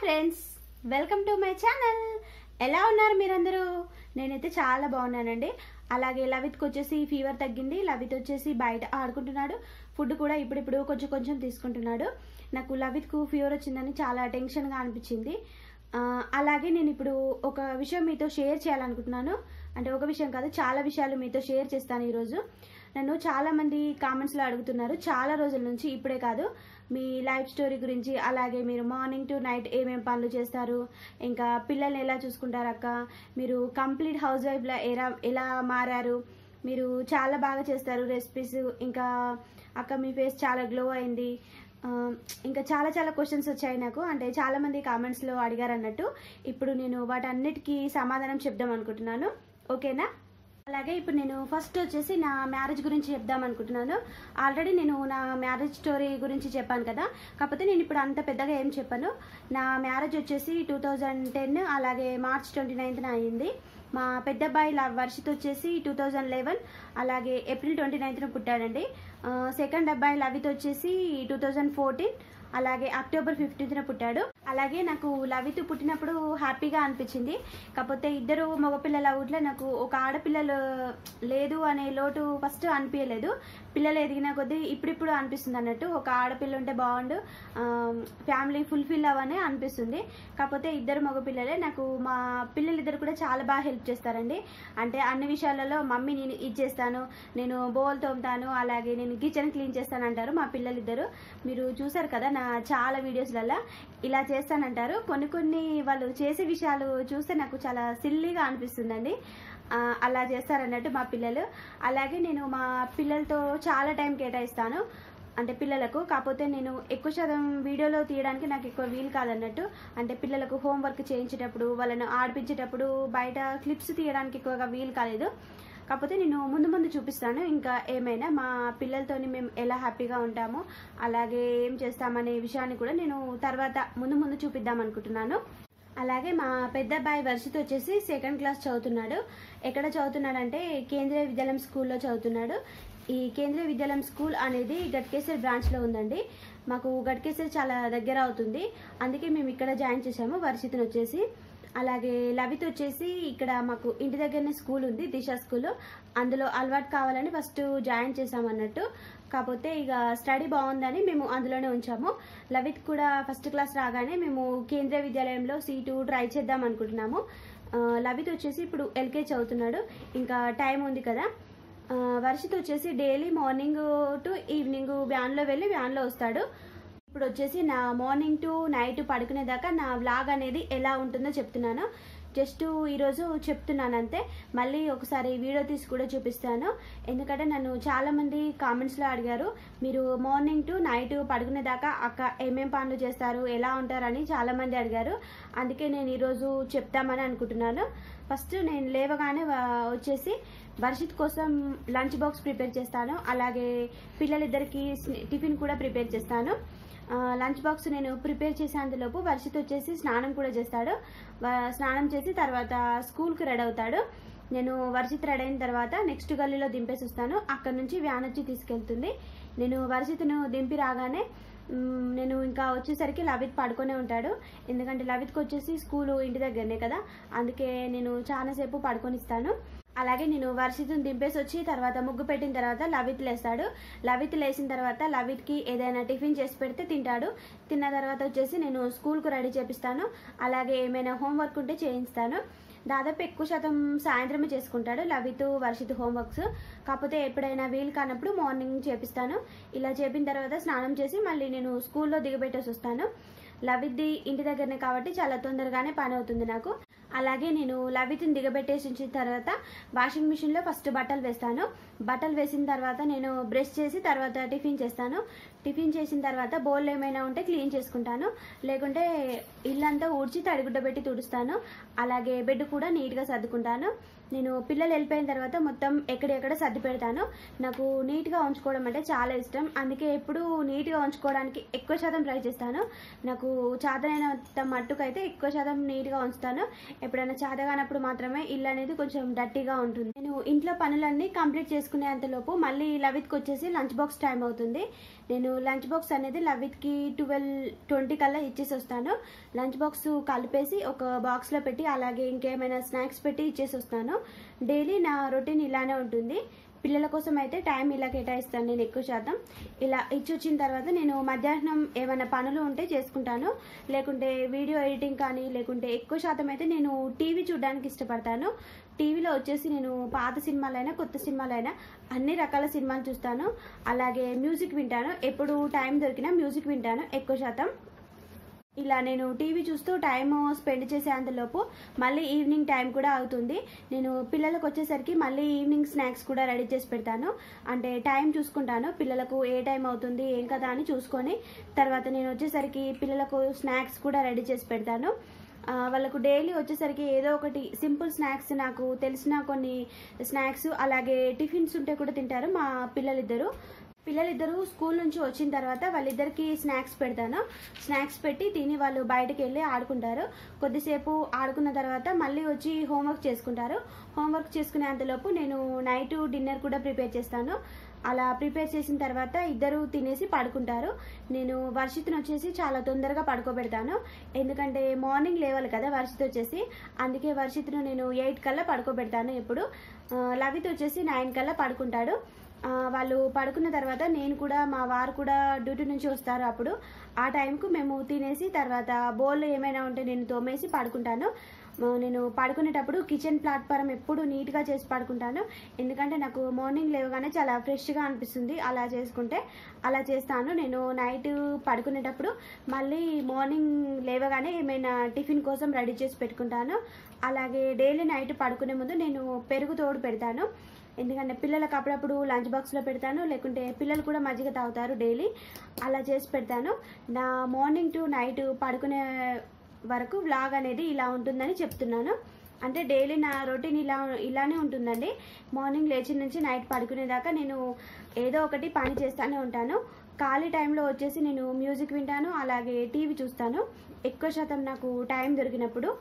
friends welcome to my channel ఎలా ఉన్నారు మీరందరూ నేనైతే చాలా బాగున్నానండి అలాగే లవిత్కి వచ్చేసి ఫీవర్ తగ్గింది లవిత్ వచ్చేసి బయట ఆడుకుంటున్నాడు ఫుడ్ కూడా ఇప్పుడిప్పుడు కొంచెం కొంచెం తీసుకుంటున్నాడు నాకు లవిత్కు ఫీవర్ వచ్చిందని చాలా టెన్షన్గా అనిపించింది ఆ, అలాగే నేను ఇప్పుడు ఒక విషయం మీతో షేర్ చేయాలనుకుంటున్నాను అంటే ఒక విషయం కాదు చాలా విషయాలు మీతో షేర్ చేస్తాను ఈరోజు నన్ను చాలా మంది కామెంట్స్లో అడుగుతున్నారు చాలా రోజుల నుంచి ఇప్పుడే కాదు మీ లైఫ్ స్టోరీ గురించి అలాగే మీరు మార్నింగ్ టు నైట్ ఏమేం పనులు చేస్తారు ఇంకా పిల్లల్ని ఎలా చూసుకుంటారు అక్క మీరు కంప్లీట్ హౌస్ వైఫ్లా ఎలా ఎలా మారారు మీరు చాలా బాగా చేస్తారు రెసిపీస్ ఇంకా అక్క మీ ఫేస్ చాలా గ్లో అయింది ఆ, ఇంకా చాలా చాలా క్వశ్చన్స్ వచ్చాయి నాకు అంటే చాలా మంది కామెంట్స్లో అడిగారు అన్నట్టు ఇప్పుడు నేను వాటన్నిటికీ సమాధానం చెప్దాం అనుకుంటున్నాను ఓకేనా అలాగే ఇప్పుడు నేను ఫస్ట్ వచ్చేసి నా మ్యారేజ్ గురించి చెప్దాం అనుకుంటున్నాను ఆల్రెడీ నేను నా మ్యారేజ్ స్టోరీ గురించి చెప్పాను కదా కాకపోతే నేను ఇప్పుడు అంత పెద్దగా ఏం చెప్పాను నా మ్యారేజ్ వచ్చేసి టూ థౌజండ్ టెన్ అలాగే మార్చ్ ట్వంటీ నైన్త్న అయింది మా పెద్ద అబ్బాయి లా- వర్షిత్ వచ్చేసి టూ థౌజండ్ లెవెన్ అలాగే ఏప్రిల్ ట్వంటీ నైన్త్న పుట్టాడండి ఆ, సెకండ్ అబ్బాయి లవిత్ వచ్చేసి టూ థౌజండ్ ఫోర్టీన్ అలాగే అక్టోబర్ ఫిఫ్టీన్త్న పుట్టాడు అలాగే నాకు లవిత్ పుట్టినప్పుడు హ్యాపీగా అనిపించింది కాకపోతే ఇద్దరు మగపిల్లల ఊట్లో నాకు ఒక ఆడపిల్లలు లేదు అనే లోటు ఫస్ట్ అనిపించలేదు పిల్లలు ఎదిగిన కొద్దీ ఇప్పుడిప్పుడు అనిపిస్తుంది అన్నట్టు ఒక ఆడపిల్ల ఉంటే బాగుండు ఫ్యామిలీ ఫుల్ఫిల్ అవ్వనే అనిపిస్తుంది కాకపోతే ఇద్దరు మగపిల్లలే నాకు మా పిల్లలిద్దరు కూడా చాలా బాగా హెల్ప్ చేస్తారండి అంటే అన్ని విషయాలలో మమ్మీ నేను ఇది చేస్తాను నేను బోల్ తోముతాను అలాగే నేను కిచెన్ క్లీన్ చేస్తాను అంటారు మా పిల్లలిద్దరు మీరు చూసారు కదా నా చాలా వీడియోస్లలో ఇలా చేస్తానంటారు కొన్ని కొన్ని వాళ్ళు చేసే విషయాలు చూస్తే నాకు చాలా సిల్లీగా అనిపిస్తుందండి ఆ, అలా చేస్తారన్నట్టు మా పిల్లలు అలాగే నేను మా పిల్లలతో చాలా టైం కేటాయిస్తాను అంటే పిల్లలకు కాకపోతే నేను ఎక్కువ శాతం వీడియోలో తీయడానికి నాకు ఎక్కువ వీలు కాదన్నట్టు అంటే పిల్లలకు హోంవర్క్ చేయించేటప్పుడు వాళ్ళను ఆడిపించేటప్పుడు బయట క్లిప్స్ తీయడానికి ఎక్కువగా వీలు కాలేదు కాకపోతే నేను ముందు ముందు చూపిస్తాను ఇంకా ఏమైనా మా పిల్లలతోని మేము ఎలా హ్యాపీగా ఉంటామో అలాగే ఏం చేస్తామనే విషయాన్ని కూడా నేను తర్వాత ముందు ముందు చూపిద్దాం అనుకుంటున్నాను అలాగే మా పెద్ద అబ్బాయి వర్షిత్ వచ్చేసి సెకండ్ క్లాస్ చదువుతున్నాడు ఎక్కడ చదువుతున్నాడంటే కేంద్రీయ విద్యాలయం స్కూల్లో చదువుతున్నాడు ఈ కేంద్రీయ విద్యాలయం స్కూల్ అనేది గట్కేసర్ బ్రాంచ్లో ఉందండి మాకు గట్కేసర్ చాలా దగ్గర అవుతుంది అందుకే మేము ఇక్కడ జాయిన్ చేసాము వర్షిత్ని వచ్చేసి అలాగే లవిత్ వచ్చేసి ఇక్కడ మాకు ఇంటి దగ్గరనే స్కూల్ ఉంది దిశ స్కూల్ అందులో అలవాటు కావాలని ఫస్ట్ జాయిన్ చేసాం అన్నట్టు కాకపోతే ఇక స్టడీ బాగుందని మేము అందులోనే ఉంచాము లవిత్ కూడా ఫస్ట్ క్లాస్ రాగానే మేము కేంద్రీయ విద్యాలయంలో సీటు ట్రై చేద్దాం అనుకుంటున్నాము ఆ, లవిత్ వచ్చేసి ఇప్పుడు ఎల్కేజీ చదువుతున్నాడు ఇంకా టైం ఉంది కదా ఆ, వర్షిత్ వచ్చేసి డైలీ మార్నింగ్ టు ఈవినింగ్ వ్యాన్లో వెళ్ళి వ్యాన్లో వస్తాడు ఇప్పుడు వచ్చేసి నా మార్నింగ్ టు నైట్ పడుకునేదాకా నా వ్లాగ్ అనేది ఎలా ఉంటుందో చెప్తున్నాను జస్ట్ ఈరోజు చెప్తున్నాను అంతే మళ్ళీ ఒకసారి వీడియో తీసి కూడా చూపిస్తాను ఎందుకంటే నన్ను చాలామంది కామెంట్స్లో అడిగారు మీరు మార్నింగ్ టు నైట్ పడుకునేదాకా అక్క ఏమేం పనులు చేస్తారు ఎలా ఉంటారని చాలామంది అడిగారు అందుకే నేను ఈరోజు చెప్తామని అనుకుంటున్నాను ఫస్ట్ నేను లేవగానే వా- వచ్చేసి వర్షిత్ కోసం లంచ్ బాక్స్ ప్రిపేర్ చేస్తాను అలాగే పిల్లలిద్దరికి స్ని- టిఫిన్ కూడా ప్రిపేర్ చేస్తాను ఆ, లంచ్ బాక్స్ నేను ప్రిపేర్ చేసేంతలోపు వర్షిత్ వచ్చేసి స్నానం కూడా చేస్తాడు వ- స్నానం చేసి తర్వాత స్కూల్కి రెడీ అవుతాడు నేను వర్షిత్ రెడీ అయిన తర్వాత నెక్స్ట్ గల్లీలో దింపేసి వస్తాను అక్కడ నుంచి వ్యాన్ వచ్చి తీసుకెళ్తుంది నేను వర్షిత్ను దింపి రాగానే మ్, నేను ఇంకా వచ్చేసరికి లవిత్ పడుకొనే ఉంటాడు ఎందుకంటే లవిత్కి వచ్చేసి స్కూలు ఇంటి దగ్గరనే కదా అందుకే నేను చాలాసేపు పడుకొనిస్తాను అలాగే నేను వర్షిత్ని దింపేసి వచ్చి తర్వాత ముగ్గు పెట్టిన తర్వాత లవిత్ లేస్తాడు లవిత్ లేచిన తర్వాత లవిత్కి ఏదైనా టిఫిన్ చేసి పెడితే తింటాడు తిన్న తర్వాత వచ్చేసి నేను స్కూల్కు రెడీ చేపిస్తాను అలాగే ఏమైనా హోంవర్క్ ఉంటే చేయిస్తాను దాదాపు ఎక్కువ శాతం సాయంత్రమే చేసుకుంటాడు లవిత్ వర్షిత్ హోంవర్క్స్ కాకపోతే ఎప్పుడైనా వీలు కానప్పుడు మార్నింగ్ చేపిస్తాను ఇలా చేపిన తర్వాత స్నానం చేసి మళ్ళీ నేను స్కూల్లో దిగబెట్టేసి వస్తాను లవిత్ది ఇంటి దగ్గరనే కాబట్టి చాలా తొందరగానే పని అవుతుంది నాకు అలాగే నేను లవిత్ని దిగబెట్టేసి ఉంచిన తర్వాత వాషింగ్ మిషన్లో ఫస్ట్ బట్టలు వేస్తాను బట్టలు వేసిన తర్వాత నేను బ్రష్ చేసి తర్వాత టిఫిన్ చేస్తాను టిఫిన్ చేసిన తర్వాత బౌల్ ఏమైనా ఉంటే క్లీన్ చేసుకుంటాను లేకుంటే ఇల్లంతా ఊడ్చి తడిగుడ్డ పెట్టి తుడుస్తాను అలాగే బెడ్ కూడా నీట్గా సర్దుకుంటాను నేను పిల్లలు వెళ్ళిపోయిన తర్వాత మొత్తం ఎక్కడెక్కడ సర్ది పెడతాను నాకు నీట్గా ఉంచుకోవడం అంటే చాలా ఇష్టం అందుకే ఎప్పుడు నీట్గా ఉంచుకోవడానికి ఎక్కువ శాతం ట్రై చేస్తాను నాకు చాతనైనంత మట్టుకు అయితే ఎక్కువ శాతం నీట్గా ఉంచుతాను ఎప్పుడైనా చేతగానప్పుడు మాత్రమే ఇల్లు అనేది కొంచెం డర్టీగా ఉంటుంది నేను ఇంట్లో పనులన్నీ కంప్లీట్ చేసుకునే అంతలోపు మళ్ళీ లవిత్కి వచ్చేసి లంచ్ బాక్స్ టైం అవుతుంది నేను నేను లంచ్ బాక్స్ అనేది లవిత్కి ట్వెల్వ్ ట్వంటీ కల్లా ఇచ్చేసి వస్తాను లంచ్ బాక్స్ కలిపేసి ఒక బాక్స్లో పెట్టి అలాగే ఇంకేమైనా స్నాక్స్ పెట్టి ఇచ్చేసి వస్తాను డైలీ నా రొటీన్ ఇలానే ఉంటుంది పిల్లల కోసం అయితే టైం ఇలా కేటాయిస్తాను నేను ఎక్కువ శాతం ఇలా ఇచ్చి వచ్చిన తర్వాత నేను మధ్యాహ్నం ఏమైనా పనులు ఉంటే చేసుకుంటాను లేకుంటే వీడియో ఎడిటింగ్ కానీ లేకుంటే ఎక్కువ శాతం అయితే నేను టీవీ చూడడానికి ఇష్టపడతాను టీవీలో వచ్చేసి నేను పాత సినిమాలైనా కొత్త సినిమాలైనా అన్ని రకాల సినిమాలు చూస్తాను అలాగే మ్యూజిక్ వింటాను ఎప్పుడు టైం దొరికినా మ్యూజిక్ వింటాను ఎక్కువ శాతం ఇలా నేను టీవీ చూస్తూ టైం స్పెండ్ చేసేంతలోపు మళ్ళీ ఈవినింగ్ టైం కూడా అవుతుంది నేను పిల్లలకు వచ్చేసరికి మళ్ళీ ఈవినింగ్ స్నాక్స్ కూడా రెడీ చేసి పెడతాను అంటే టైం చూసుకుంటాను పిల్లలకు ఏ టైం అవుతుంది ఏం కదా అని చూసుకొని తర్వాత నేను వచ్చేసరికి పిల్లలకు స్నాక్స్ కూడా రెడీ చేసి పెడతాను ఆ, వాళ్ళకు డైలీ వచ్చేసరికి ఏదో ఒకటి సింపుల్ స్నాక్స్ నాకు తెలిసిన కొన్ని స్నాక్స్ అలాగే టిఫిన్స్ ఉంటే కూడా తింటారు మా పిల్లలిద్దరు పిల్లలిద్దరూ స్కూల్ నుంచి వచ్చిన తర్వాత వాళ్ళిద్దరికి స్నాక్స్ పెడతాను స్నాక్స్ పెట్టి తిని వాళ్ళు బయటకు వెళ్ళి ఆడుకుంటారు కొద్దిసేపు ఆడుకున్న తర్వాత మళ్ళీ వచ్చి హోంవర్క్ చేసుకుంటారు హోంవర్క్ చేసుకునేంతలోపు నేను నైట్ డిన్నర్ కూడా ప్రిపేర్ చేస్తాను అలా ప్రిపేర్ చేసిన తర్వాత ఇద్దరు తినేసి పడుకుంటారు నేను వర్షిత్ని వచ్చేసి చాలా తొందరగా పడుకోబెడతాను ఎందుకంటే మార్నింగ్ లేవాలి కదా వర్షిత్ వచ్చేసి అందుకే వర్షిత్ను నేను ఎయిట్ కల్లా పడుకోబెడతాను ఎప్పుడు ఆ, లవిత్ వచ్చేసి నైన్ కల్లా పడుకుంటాడు ఆ, వాళ్ళు పడుకున్న తర్వాత నేను కూడా మా వారు కూడా డ్యూటీ నుంచి వస్తారు అప్పుడు ఆ టైంకు మేము తినేసి తర్వాత బౌల్ ఏమైనా ఉంటే నేను తోమేసి పడుకుంటాను ఆ, నేను పడుకునేటప్పుడు కిచెన్ ప్లాట్ఫారం ఎప్పుడు నీట్గా చేసి పడుకుంటాను ఎందుకంటే నాకు మార్నింగ్ లేవగానే చాలా ఫ్రెష్గా అనిపిస్తుంది అలా చేసుకుంటే అలా చేస్తాను నేను నైట్ పడుకునేటప్పుడు మళ్ళీ మార్నింగ్ లేవగానే ఏమైనా టిఫిన్ కోసం రెడీ చేసి పెట్టుకుంటాను అలాగే డైలీ నైట్ పడుకునే ముందు నేను పెరుగు తోడు పెడతాను ఎందుకంటే పిల్లలకు అప్పుడప్పుడు లంచ్ బాక్స్లో పెడతాను లేకుంటే పిల్లలు కూడా మజ్జిగ తాగుతారు డైలీ అలా చేసి పెడతాను నా మార్నింగ్ టు నైట్ పడుకునే వరకు వ్లాగ్ అనేది ఇలా ఉంటుందని చెప్తున్నాను అంటే డైలీ నా రొటీన్ ఇలా ఇలానే ఉంటుందండి మార్నింగ్ లేచిన నుంచి నైట్ పడుకునేదాకా నేను ఏదో ఒకటి పని చేస్తూనే ఉంటాను ఖాళీ టైంలో వచ్చేసి నేను మ్యూజిక్ వింటాను అలాగే టీవీ చూస్తాను ఎక్కువ శాతం నాకు టైం దొరికినప్పుడు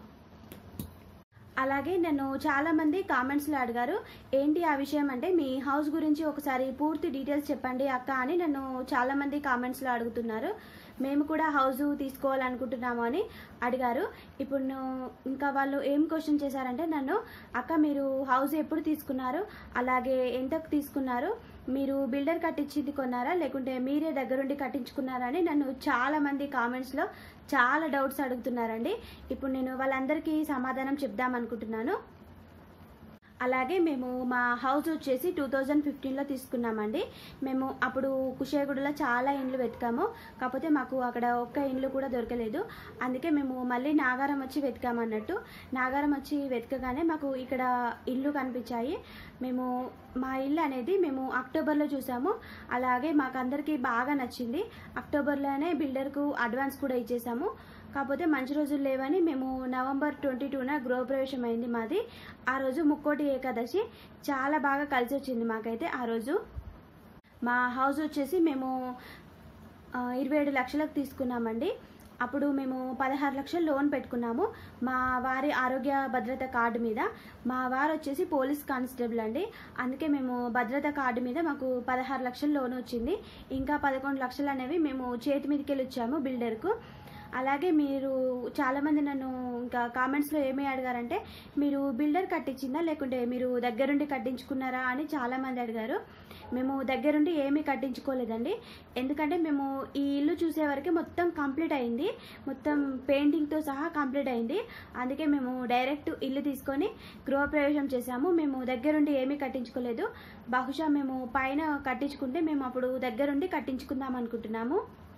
అలాగే నన్ను చాలా మంది కామెంట్స్లో అడిగారు ఏంటి ఆ విషయం అంటే మీ హౌస్ గురించి ఒకసారి పూర్తి డీటెయిల్స్ చెప్పండి అక్క అని నన్ను చాలా మంది కామెంట్స్లో అడుగుతున్నారు మేము కూడా హౌస్ తీసుకోవాలనుకుంటున్నాము అని అడిగారు ఇప్పుడు ను- ఇంకా వాళ్ళు ఏం క్వశ్చన్ చేశారంటే నన్ను అక్క మీరు హౌస్ ఎప్పుడు తీసుకున్నారు అలాగే ఎంతకు తీసుకున్నారు మీరు బిల్డర్ కట్టించింది కొన్నారా లేకుంటే మీరే దగ్గరుండి కట్టించుకున్నారా అని నన్ను చాలా మంది కామెంట్స్లో చాలా డౌట్స్ అడుగుతున్నారండి ఇప్పుడు నేను వాళ్ళందరికీ సమాధానం చెప్దాం అనుకుంటున్నాను అలాగే మేము మా హౌస్ వచ్చేసి టూ థౌజండ్ ఫిఫ్టీన్లో తీసుకున్నామండి మేము అప్పుడు కుషేగూడలో చాలా ఇండ్లు వెతికాము కాకపోతే మాకు అక్కడ ఒక్క ఇండ్లు కూడా దొరకలేదు అందుకే మేము మళ్ళీ నాగారం వచ్చి వెతికామన్నట్టు నాగారం వచ్చి వెతకగానే మాకు ఇక్కడ ఇల్లు కనిపించాయి మేము మా ఇల్లు అనేది మేము అక్టోబర్లో చూసాము అలాగే మాకు అందరికీ బాగా నచ్చింది అక్టోబర్లోనే బిల్డర్కు అడ్వాన్స్ కూడా ఇచ్చేసాము కాకపోతే మంచి రోజులు లేవని మేము నవంబర్ ట్వంటీ టూన గృహప్రవేశం అయింది మాది ఆ రోజు ముక్కోటి ఏకాదశి చాలా బాగా కలిసి వచ్చింది మాకైతే ఆ రోజు మా హౌస్ వచ్చేసి మేము ఆ, ఇరవై ఏడు లక్షలకు తీసుకున్నామండి అప్పుడు మేము పదహారు లక్షలు లోన్ పెట్టుకున్నాము మా వారి ఆరోగ్య భద్రత కార్డు మీద మా వారు వచ్చేసి పోలీస్ కానిస్టేబుల్ అండి అందుకే మేము భద్రత కార్డు మీద మాకు పదహారు లక్షలు లోన్ వచ్చింది ఇంకా పదకొండు లక్షలు అనేవి మేము చేతి మీదకి వెళ్ళి వచ్చాము బిల్డర్కు అలాగే మీరు చాలామంది నన్ను ఇంకా కామెంట్స్లో ఏమి అడిగారంటే మీరు బిల్డర్ కట్టించిందా లేకుంటే మీరు దగ్గరుండి కట్టించుకున్నారా అని చాలామంది అడిగారు మేము దగ్గరుండి ఏమీ కట్టించుకోలేదండి ఎందుకంటే మేము ఈ ఇల్లు చూసే వరకు మొత్తం కంప్లీట్ అయింది మొత్తం పెయింటింగ్తో సహా కంప్లీట్ అయింది అందుకే మేము డైరెక్ట్ ఇల్లు తీసుకొని గృహప్రవేశం చేసాము మేము దగ్గరుండి ఏమీ కట్టించుకోలేదు బహుశా మేము పైన కట్టించుకుంటే మేము అప్పుడు దగ్గరుండి కట్టించుకుందాం అనుకుంటున్నాము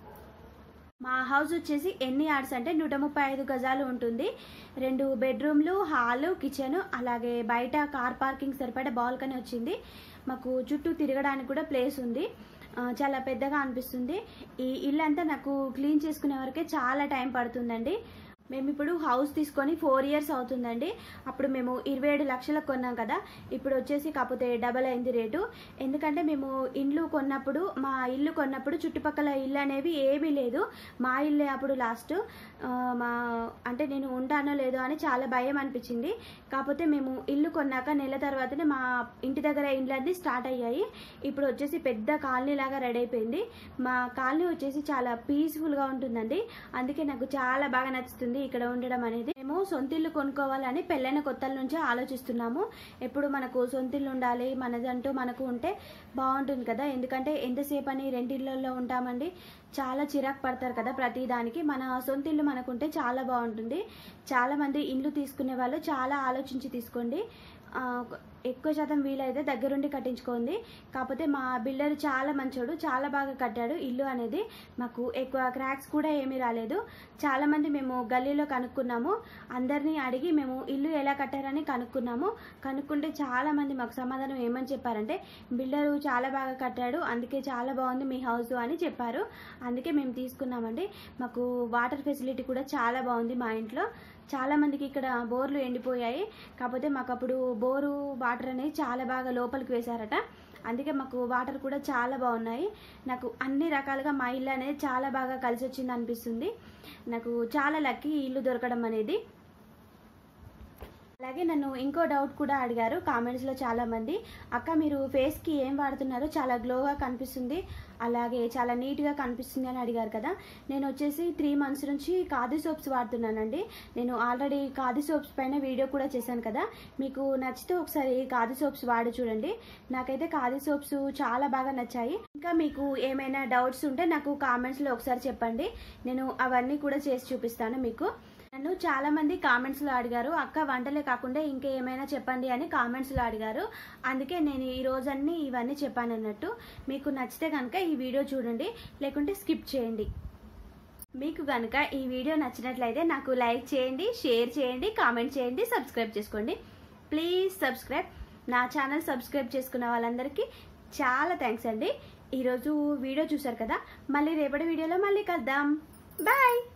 మా హౌస్ వచ్చేసి ఎన్ని యార్డ్స్ అంటే నూట ముప్పై ఐదు గజాలు ఉంటుంది రెండు బెడ్రూమ్లు హాలు కిచెన్ అలాగే బయట కార్ పార్కింగ్ సరిపడా బాల్కనీ వచ్చింది మాకు చుట్టూ తిరగడానికి కూడా ప్లేస్ ఉంది ఆ, చాలా పెద్దగా అనిపిస్తుంది ఈ ఇల్లు అంతా నాకు క్లీన్ చేసుకునే వరకే చాలా టైం పడుతుందండి మేము ఇప్పుడు హౌస్ తీసుకొని ఫోర్ ఇయర్స్ అవుతుందండి అప్పుడు మేము ఇరవై ఏడు లక్షలకు కొన్నాం కదా ఇప్పుడు వచ్చేసి కాకపోతే డబల్ అయింది రేటు ఎందుకంటే మేము ఇండ్లు కొన్నప్పుడు మా ఇల్లు కొన్నప్పుడు చుట్టుపక్కల ఇల్లు అనేవి ఏమీ లేదు మా ఇల్లే అప్పుడు లాస్ట్ మా అంటే నేను ఉంటానో లేదో అని చాలా భయం అనిపించింది కాకపోతే మేము ఇల్లు కొన్నాక నెల తర్వాతనే మా ఇంటి దగ్గర ఇండ్లన్నీ స్టార్ట్ అయ్యాయి ఇప్పుడు వచ్చేసి పెద్ద కాలనీ లాగా రెడీ అయిపోయింది మా కాలనీ వచ్చేసి చాలా పీస్ఫుల్గా ఉంటుందండి అందుకే నాకు చాలా బాగా నచ్చుతుంది ఇక్కడ ఉండడం అనేది మేము సొంత ఇల్లు కొనుక్కోవాలని పెళ్ళైన కొత్తల నుంచి ఆలోచిస్తున్నాము ఎప్పుడు మనకు సొంత ఇల్లు ఉండాలి మనదంటూ మనకు ఉంటే బాగుంటుంది కదా ఎందుకంటే ఎంతసేపు అని రెంటిళ్ళల్లో ఉంటామండి చాలా చిరాకు పడతారు కదా ప్రతి దానికి మన సొంత ఇల్లు మనకుంటే చాలా బాగుంటుంది చాలా మంది ఇల్లు తీసుకునే వాళ్ళు చాలా ఆలోచించి తీసుకోండి ఆ, ఎక్కువ శాతం వీలైతే దగ్గరుండి కట్టించుకోండి కాకపోతే మా బిల్డర్ చాలా మంచోడు చాలా బాగా కట్టాడు ఇల్లు అనేది మాకు ఎక్కువ క్రాక్స్ కూడా ఏమీ రాలేదు చాలా మంది మేము గల్లీలో కనుక్కున్నాము అందరినీ అడిగి మేము ఇల్లు ఎలా కట్టారని కనుక్కున్నాము కనుక్కుంటే చాలా మంది మాకు సమాధానం ఏమని చెప్పారంటే బిల్డరు చాలా బాగా కట్టాడు అందుకే చాలా బాగుంది మీ హౌస్ అని చెప్పారు అందుకే మేము తీసుకున్నామండి మాకు వాటర్ ఫెసిలిటీ కూడా చాలా బాగుంది మా ఇంట్లో చాలా మందికి ఇక్కడ బోర్లు ఎండిపోయాయి కాకపోతే మాకు అప్పుడు బోరు వాటర్ అనేది చాలా బాగా లోపలికి వేశారట అందుకే మాకు వాటర్ కూడా చాలా బాగున్నాయి నాకు అన్ని రకాలుగా మా ఇల్లు అనేది చాలా బాగా కలిసి వచ్చింది అనిపిస్తుంది నాకు చాలా లక్కీ ఈ ఇల్లు దొరకడం అనేది అలాగే నన్ను ఇంకో డౌట్ కూడా అడిగారు కామెంట్స్లో చాలా మంది అక్క మీరు ఫేస్కి ఏం వాడుతున్నారో చాలా గ్లోగా కనిపిస్తుంది అలాగే చాలా నీట్గా కనిపిస్తుంది అని అడిగారు కదా నేను వచ్చేసి త్రీ మంత్స్ నుంచి ఖాదీ సోప్స్ వాడుతున్నానండి నేను ఆల్రెడీ ఖాదీ సోప్స్ పైన వీడియో కూడా చేశాను కదా మీకు నచ్చితే ఒకసారి ఖాదీ సోప్స్ వాడి చూడండి నాకైతే ఖాదీ సోప్స్ చాలా బాగా నచ్చాయి ఇంకా మీకు ఏమైనా డౌట్స్ ఉంటే నాకు కామెంట్స్లో ఒకసారి చెప్పండి నేను అవన్నీ కూడా చేసి చూపిస్తాను మీకు నన్ను చాలా మంది కామెంట్స్ లో అడిగారు అక్క వంటలే కాకుండా ఇంకా ఏమైనా చెప్పండి అని కామెంట్స్ లో అడిగారు అందుకే నేను ఈ రోజన్నీ ఇవన్నీ చెప్పాను అన్నట్టు మీకు నచ్చితే కనుక ఈ వీడియో చూడండి లేకుంటే స్కిప్ చేయండి మీకు కనుక ఈ వీడియో నచ్చినట్లయితే నాకు లైక్ చేయండి షేర్ చేయండి కామెంట్ చేయండి సబ్స్క్రైబ్ చేసుకోండి ప్లీజ్ సబ్స్క్రైబ్ నా ఛానల్ సబ్స్క్రైబ్ చేసుకున్న వాళ్ళందరికీ చాలా థ్యాంక్స్ అండి ఈరోజు వీడియో చూసారు కదా మళ్ళీ రేపటి వీడియోలో మళ్ళీ కలుద్దాం బాయ్